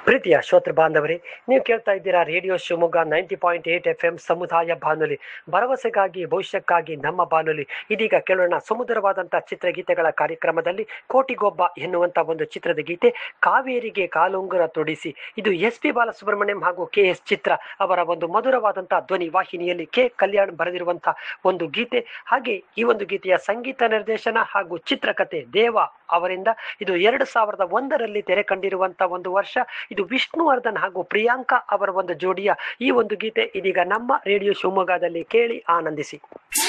ಪ್ರೀತಿಯ ಶ್ರೋತೃ ಬಾಂಧವರೇ ನೀವು ಕೇಳ್ತಾ ಇದ್ದೀರಾ radio Shivamogga ninety point eight F M ಸಮುದಾಯ ಬಾನುಲಿ ಭರವಸೆಗಾಗಿ ಭವಿಷ್ಯಕ್ಕಾಗಿ ನಮ್ಮ ಬಾನುಲಿ ಇದೀಗ ಕೇಳೋಣ ಸುಮಧುರವಾದಂತಹ ಚಿತ್ರಗೀತೆಗಳ ಕಾರ್ಯಕ್ರಮದಲ್ಲಿ ಕೋಟಿಗೊಬ್ಬ ಎನ್ನುವಂತ ಒಂದು ಚಿತ್ರದ ಗೀತೆ ಕಾವೇರಿಗೆ ಕಾಲುಂಗುರ ತೊಡಿಸಿ ಇದು ಎಸ್ ಪಿ ಬಾಲಸುಬ್ರಹ್ಮಣ್ಯಂ ಹಾಗೂ ಕೆ ಎಸ್ ಚಿತ್ರ ಅವರ ಒಂದು ಮಧುರವಾದಂತಹ ಧ್ವನಿ ವಾಹಿನಿಯಲ್ಲಿ ಕೆ ಕಲ್ಯಾಣ್ ಬರೆದಿರುವಂತಹ ಒಂದು ಗೀತೆ ಹಾಗೆ ಈ ಒಂದು ಗೀತೆಯ ಸಂಗೀತ ನಿರ್ದೇಶನ ಹಾಗೂ ಚಿತ್ರಕಥೆ ದೇವ ಅವರಿಂದ ಇದು ಎರಡು ಸಾವಿರದ ಒಂದರಲ್ಲಿ ತೆರೆ ಕಂಡಿರುವಂತಹ ಒಂದು ವರ್ಷ ಇದು ವಿಷ್ಣುವರ್ಧನ್ ಹಾಗೂ ಪ್ರಿಯಾಂಕಾ ಅವರ ಒಂದು ಜೋಡಿಯ ಈ ಒಂದು ಗೀತೆ ಇದೀಗ ನಮ್ಮ ರೇಡಿಯೋ ಶಿವಮೊಗ್ಗದಲ್ಲಿ ಕೇಳಿ ಆನಂದಿಸಿ